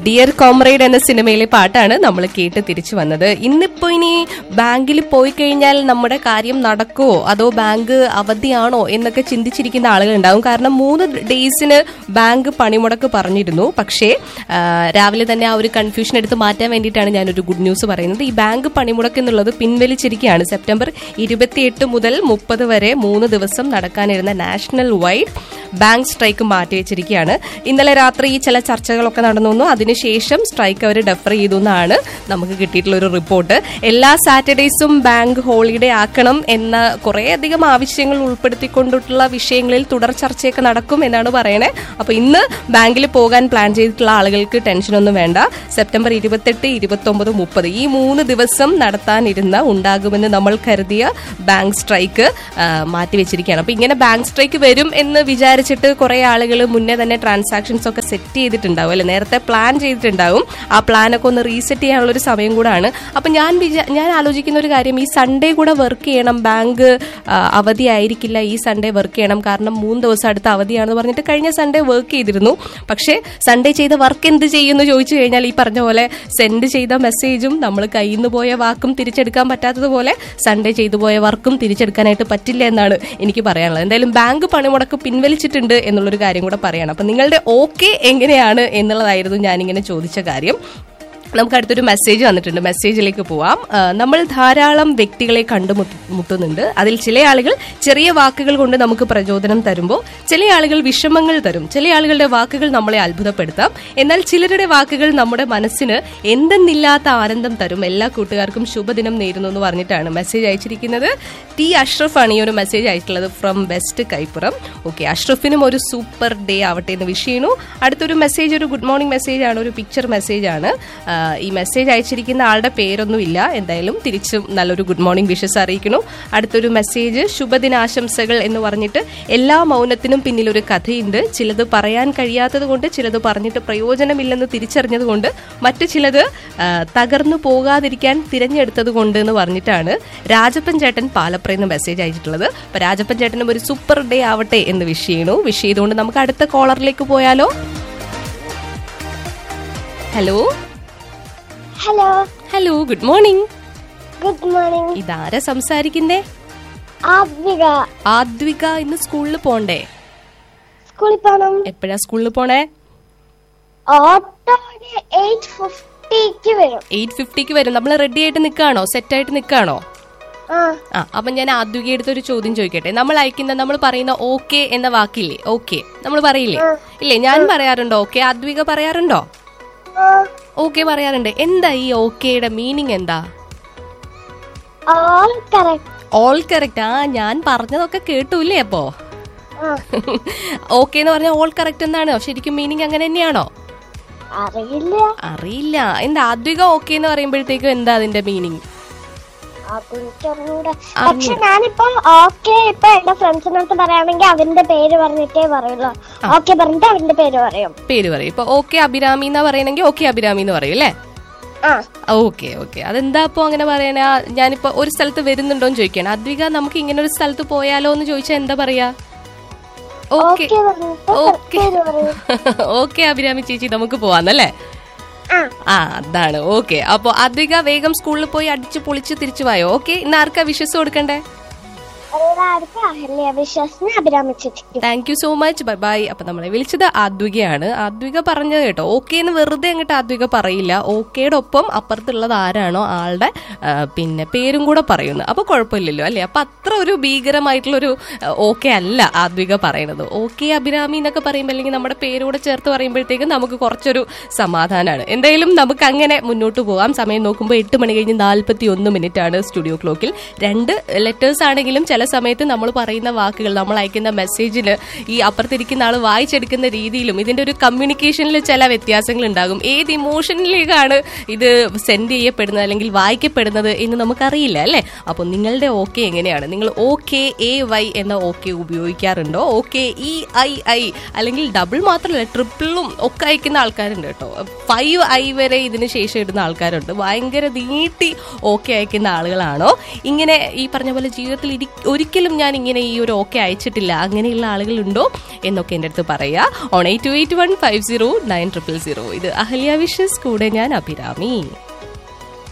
dear comrade എന്ന സിനിമയിലെ പാട്ടാണ് നമ്മൾ കേട്ട് തിരിച്ചു വന്നത് ഇന്നിപ്പോ ഇനി ബാങ്കിൽ പോയി കഴിഞ്ഞാൽ നമ്മുടെ കാര്യം നടക്കുമോ അതോ ബാങ്ക് അവധിയാണോ എന്നൊക്കെ ചിന്തിച്ചിരിക്കുന്ന ആളുകൾ ഉണ്ടാവും കാരണം മൂന്ന് ഡേയ്സിന് ബാങ്ക് പണിമുടക്ക് പറഞ്ഞിരുന്നു പക്ഷേ ആ, രാവിലെ തന്നെ ആ ഒരു കൺഫ്യൂഷൻ എടുത്ത് മാറ്റാൻ വേണ്ടിയിട്ടാണ് ഞാനൊരു ഗുഡ് ന്യൂസ് പറയുന്നത് ഈ ബാങ്ക് പണിമുടക്ക് എന്നുള്ളത് പിൻവലിച്ചിരിക്കുകയാണ് സെപ്റ്റംബർ ഇരുപത്തിയെട്ട് മുതൽ മുപ്പത് വരെ മൂന്ന് ദിവസം നടക്കാനിരുന്ന നാഷണൽ വൈഡ് ബാങ്ക് സ്ട്രൈക്ക് മാറ്റിവെച്ചിരിക്കുകയാണ് ഇന്നലെ രാത്രി ഈ ചില ചർച്ചകളൊക്കെ നടന്നു വന്നു അതിനുശേഷം സ്ട്രൈക്ക് അവർ ഡെഫർ ചെയ്തു എന്നാണ് നമുക്ക് കിട്ടിയിട്ടുള്ള ഒരു റിപ്പോർട്ട് എല്ലാ സാറ്റർഡേയ്സും ബാങ്ക് ഹോളിഡേ ആക്കണം എന്ന കുറേയധികം ആവശ്യങ്ങൾ ഉൾപ്പെടുത്തിക്കൊണ്ടിട്ടുള്ള വിഷയങ്ങളിൽ തുടർ ചർച്ചയൊക്കെ നടക്കും എന്നാണ് പറയണേ അപ്പൊ ഇന്ന് ബാങ്കിൽ പോകാൻ പ്ലാൻ ചെയ്തിട്ടുള്ള ആളുകൾക്ക് ടെൻഷനൊന്നും വേണ്ട സെപ്റ്റംബർ ഇരുപത്തെട്ട് ഇരുപത്തൊമ്പത് മുപ്പത് ഈ മൂന്ന് ദിവസം നടത്താനിരുന്ന ഉണ്ടാകുമെന്ന് നമ്മൾ കരുതിയ ബാങ്ക് സ്ട്രൈക്ക് ആ, മാറ്റിവെച്ചിരിക്കുകയാണ് അപ്പൊ ഇങ്ങനെ ബാങ്ക് സ്ട്രൈക്ക് വരും എന്ന് വിചാരിച്ചിട്ട് കുറെ ആളുകൾ മുന്നേ തന്നെ ട്രാൻസാക്ഷൻസ് ഒക്കെ സെറ്റ് ചെയ്തിട്ടുണ്ടാവും അല്ലെ നേരത്തെ പ്ലാൻ ചെയ്തിട്ടുണ്ടാവും ആ പ്ലാനൊക്കെ ഒന്ന് റീസെറ്റ് ചെയ്യാനുള്ള ഒരു സമയം കൂടാണ് അപ്പൊ ഞാൻ വിചാ ഞാൻ ആലോചിക്കുന്ന ഒരു കാര്യം ഈ സൺഡേ കൂടെ വർക്ക് ചെയ്യണം ബാങ്ക് ആ, അവധിയായിരിക്കില്ല ഈ സൺഡേ വർക്ക് ചെയ്യണം കാരണം മൂന്ന് ദിവസം അടുത്ത അവധിയാണെന്ന് പറഞ്ഞിട്ട് കഴിഞ്ഞ സൺഡേ വർക്ക് ചെയ്തിരുന്നു പക്ഷേ സൺഡേ ചെയ്ത വർക്ക് എന്ത് ചെയ്യുമെന്ന് ചോദിച്ചു കഴിഞ്ഞാൽ ഈ പറഞ്ഞ പോലെ സെൻഡ് ചെയ്ത മെസ്സേജും നമ്മൾ കയ്യിൽ നിന്ന് പോയ വാക്കും തിരിച്ചെടുക്കാൻ പറ്റാത്തതുപോലെ സൺഡേ ചെയ്തു പോയ വർക്കും തിരിച്ചെടുക്കാനായിട്ട് പറ്റില്ല എന്നാണ് എനിക്ക് പറയാനുള്ളത് എന്തായാലും ബാങ്ക് പണിമുടക്ക് പിൻവലിച്ചിട്ടുണ്ട് എന്നുള്ളൊരു കാര്യം കൂടെ പറയണം അപ്പൊ നിങ്ങളുടെ ഓക്കെ എങ്ങനെയാണ് എന്നുള്ളതായിരുന്നു ഞാനിങ്ങനെ ചോദിച്ച കാര്യം നമുക്ക് അടുത്തൊരു മെസ്സേജ് വന്നിട്ടുണ്ട് മെസ്സേജിലേക്ക് പോവാം ആ, നമ്മൾ ധാരാളം വ്യക്തികളെ കണ്ടുമുട്ടുന്നുണ്ട് അതിൽ ചില ആളുകൾ ചെറിയ വാക്കുകൾ കൊണ്ട് നമുക്ക് പ്രചോദനം തരുമ്പോൾ ചില ആളുകൾ വിഷമങ്ങൾ തരും ചില ആളുകളുടെ വാക്കുകൾ നമ്മളെ അത്ഭുതപ്പെടുത്താം എന്നാൽ ചിലരുടെ വാക്കുകൾ നമ്മുടെ മനസ്സിന് എന്തെന്നില്ലാത്ത ആനന്ദം തരും എല്ലാ കൂട്ടുകാർക്കും ശുഭദിനം നേരുന്നു എന്ന് പറഞ്ഞിട്ടാണ് മെസ്സേജ് അയച്ചിരിക്കുന്നത് ടി അഷ്റഫ് ആണ് ഈ ഒരു മെസ്സേജ് അയച്ചിട്ടുള്ളത് ഫ്രം വെസ്റ്റ് കൈപ്പുറം ഓക്കെ അഷ്റഫിനും ഒരു സൂപ്പർ ഡേ ആവട്ടെ എന്ന് വിഷ് ചെയ്യുന്നു അടുത്തൊരു മെസ്സേജ് ഒരു ഗുഡ് മോർണിംഗ് മെസ്സേജ് ആണ് ഒരു പിക്ചർ മെസ്സേജ് ആണ് ആ, ഈ മെസ്സേജ് അയച്ചിരിക്കുന്ന ആളുടെ പേരൊന്നുമില്ല എന്തായാലും തിരിച്ചും നല്ലൊരു ഗുഡ് മോർണിംഗ് വിഷസ് അറിയിക്കുന്നു അടുത്തൊരു മെസ്സേജ് ശുഭദിനാശംസകൾ എന്ന് പറഞ്ഞിട്ട് എല്ലാ മൗനത്തിനും പിന്നിൽ ഒരു കഥയുണ്ട് ചിലത് പറയാൻ കഴിയാത്തത് കൊണ്ട് ചിലത് പറഞ്ഞിട്ട് പ്രയോജനമില്ലെന്ന് തിരിച്ചറിഞ്ഞത് കൊണ്ട് മറ്റു ചിലത് ആ, തകർന്നു പോകാതിരിക്കാൻ തിരഞ്ഞെടുത്തത് കൊണ്ട് എന്ന് പറഞ്ഞിട്ടാണ് രാജപ്പൻ ചേട്ടൻ പാലപ്രയെന്ന് മെസ്സേജ് അയച്ചിട്ടുള്ളത് അപ്പൊ രാജപ്പൻ ചേട്ടനും ഒരു സൂപ്പർ ഡേ ആവട്ടെ എന്ന് വിഷ് ചെയ്യണു വിഷ് ചെയ്തുകൊണ്ട് നമുക്ക് അടുത്ത കോളറിലേക്ക് പോയാലോ hello hello hello good morning good morning ഇതാരാ സംസാരിക്കുന്നേ ആദ്വിക ആദ്വിക ഇന്ന് സ്കൂളിൽ പോണ്ടേ സ്കൂളിൽ പോകണം എപ്പോഴാ സ്കൂളിൽ പോണേ ഓട്ടോ ഒരു എയ്റ്റ് ഫിഫ്റ്റിക്ക് വരും എയ്റ്റ് ഫിഫ്റ്റിക്ക് വരും നമ്മൾ റെഡി ആയിട്ട് നിൽക്കാണോ സെറ്റ് ആയിട്ട് നിൽക്കാണോ ആ ആ അപ്പൊ ഞാൻ ആദ്വിക എടുത്തൊരു ചോദ്യം ചോദിക്കട്ടെ നമ്മൾ അയക്കുന്ന നമ്മൾ പറയുന്ന ഓക്കെ എന്ന വാക്കില്ലേ ഓക്കെ നമ്മൾ പറയില്ലേ ഇല്ലേ ഞാൻ പറയാറുണ്ടോ ഓക്കെ ആദ്വിക പറയാറുണ്ടോ ആ ഓക്കെ പറയാറുണ്ട് എന്താ ഈ ഓക്കെയുടെ മീനിങ് എന്താ ഓൾ കറക്റ്റ് ഓൾ കറക്റ്റ് ആ ഞാൻ പറഞ്ഞതൊക്കെ കേട്ടൂല്ലേ അപ്പോ ആ ഓക്കെ എന്ന് പറഞ്ഞാൽ ഓൾ കറക്റ്റ് എന്നാണോ ശരിക്കും മീനിങ് അങ്ങനെ തന്നെയാണോ അറിയില്ല അറിയില്ല എന്താ ആദ്വിക ഓക്കെ എന്ന് പറയുമ്പോഴത്തേക്കും എന്താ അതിന്റെ മീനിങ് അതെനിക്കറിഞ്ഞൂടാ പക്ഷെ ഞാനിപ്പോ ഓക്കെ ഇപ്പൊ എന്റെ ഫ്രണ്ട്സിനടുത്ത് പറയുകയാണെങ്കിൽ അവന്റെ പേര് പറഞ്ഞിട്ടേ പറയുള്ളൂ ഓക്കെ പറഞ്ഞിട്ട് അവന്റെ പേര് പറയും പേര് പറയും ഇപ്പൊ ഓക്കെ അഭിരാമി എന്നാ പറയണെങ്കിൽ ഓക്കെ അഭിരാമി എന്ന് പറയും അല്ലേ ആ ഓക്കെ ഓക്കെ അതെന്താ അപ്പൊ അങ്ങനെ പറയണ ഞാനിപ്പോ ഒരു സ്ഥലത്ത് വരുന്നുണ്ടോന്ന് ചോദിക്കണം അദ്വിക നമുക്ക് ഇങ്ങനെ ഒരു സ്ഥലത്ത് പോയാലോ എന്ന് ചോദിച്ചാൽ എന്താ പറയാ ഓക്കെ ഓക്കെ പറഞ്ഞിട്ട് ഓക്കെ പേര് പറയും ഓക്കെ അഭിരാമി ചേച്ചി നമുക്ക് പോവാന്നല്ലേ ആ ആ അതാണ് ഓക്കെ അപ്പൊ അദ്വിക വേഗം സ്കൂളിൽ പോയി അടിച്ചു പൊളിച്ച് തിരിച്ചു വായോ ഓക്കെ ഇന്ന് ആർക്കാ വിശ്വസ് കൊടുക്കണ്ടേ ഒരാൾക്ക് അഹല്യ വിശ്വാസിനെ അഭിരാമിച്ചിരിക്കും thank you so much bye bye അപ്പൊ നമ്മളെ വിളിച്ചത് ആദ്വികയാണ് ആദ്വിക പറഞ്ഞത് കേട്ടോ ഓക്കെ എന്ന് വെറുതെ അങ്ങോട്ട് ആദ്വിക പറയില്ല ഓക്കേയുടെ ഒപ്പം അപ്പുറത്തുള്ളത് ആരാണോ ആളുടെ ആ, പിന്നെ പേരും കൂടെ പറയുന്നു അപ്പൊ കുഴപ്പമില്ലല്ലോ അല്ലേ അപ്പൊ അത്ര ഒരു ഭീകരമായിട്ടുള്ള ഒരു ഓക്കെ അല്ല ആദ്വിക പറയണത് ഓക്കെ അഭിരാമി എന്നൊക്കെ പറയുമ്പോൾ അല്ലെങ്കിൽ നമ്മുടെ പേരൂടെ ചേർത്ത് പറയുമ്പോഴത്തേക്കും നമുക്ക് കുറച്ചൊരു സമാധാനമാണ് എന്തായാലും നമുക്ക് അങ്ങനെ മുന്നോട്ട് പോകാം സമയം നോക്കുമ്പോൾ എട്ട് മണി കഴിഞ്ഞ് നാൽപ്പത്തി ഒന്ന് മിനിറ്റ് ആണ് സ്റ്റുഡിയോ ക്ലോക്കിൽ രണ്ട് ലെറ്റേഴ്സ് ആണെങ്കിലും ചില സമയത്ത് നമ്മൾ പറയുന്ന വാക്കുകൾ നമ്മൾ അയക്കുന്ന മെസ്സേജിൽ ഈ അപ്പുറത്തിരിക്കുന്ന ആൾ വായിച്ചെടുക്കുന്ന രീതിയിലും ഇതിന്റെ ഒരു കമ്മ്യൂണിക്കേഷനിൽ ചില വ്യത്യാസങ്ങൾ ഉണ്ടാകും ഏത് ഇമോഷനിലേക്കാണ് ഇത് സെൻഡ് ചെയ്യപ്പെടുന്നത് അല്ലെങ്കിൽ വായിക്കപ്പെടുന്നത് എന്ന് നമുക്കറിയില്ല അല്ലേ അപ്പോൾ നിങ്ങളുടെ ഓക്കെ എങ്ങനെയാണ് നിങ്ങൾ ഓക്കെ എ വൈ എന്ന ഓക്കെ ഉപയോഗിക്കാറുണ്ടോ ഓക്കെ ഇ ഐ ഐ അല്ലെങ്കിൽ ഡബിൾ മാത്രമല്ല ട്രിപ്പിളും ഒക്കെ അയക്കുന്ന ആൾക്കാരുണ്ട് കേട്ടോ ഫൈവ് ഐ വരെ ഇതിന് ശേഷം ഇടുന്ന ആൾക്കാരുണ്ട് ഭയങ്കര നീട്ടി ഓക്കെ അയക്കുന്ന ആളുകളാണോ ഇങ്ങനെ ഈ പറഞ്ഞ പോലെ ജീവിതത്തിൽ ഇരി ഒരിക്കലും ഞാൻ ഇങ്ങനെ ഈ ഒരു ഓക്കെ അയച്ചിട്ടില്ല അങ്ങനെയുള്ള ആളുകളുണ്ടോ എന്നൊക്കെ എൻ്റെ അടുത്ത് പറയാ on eight two eight one five zero nine triple zero ഇത് അഹല്യ വിഷസ് കൂടെ ഞാൻ അഭിരാമി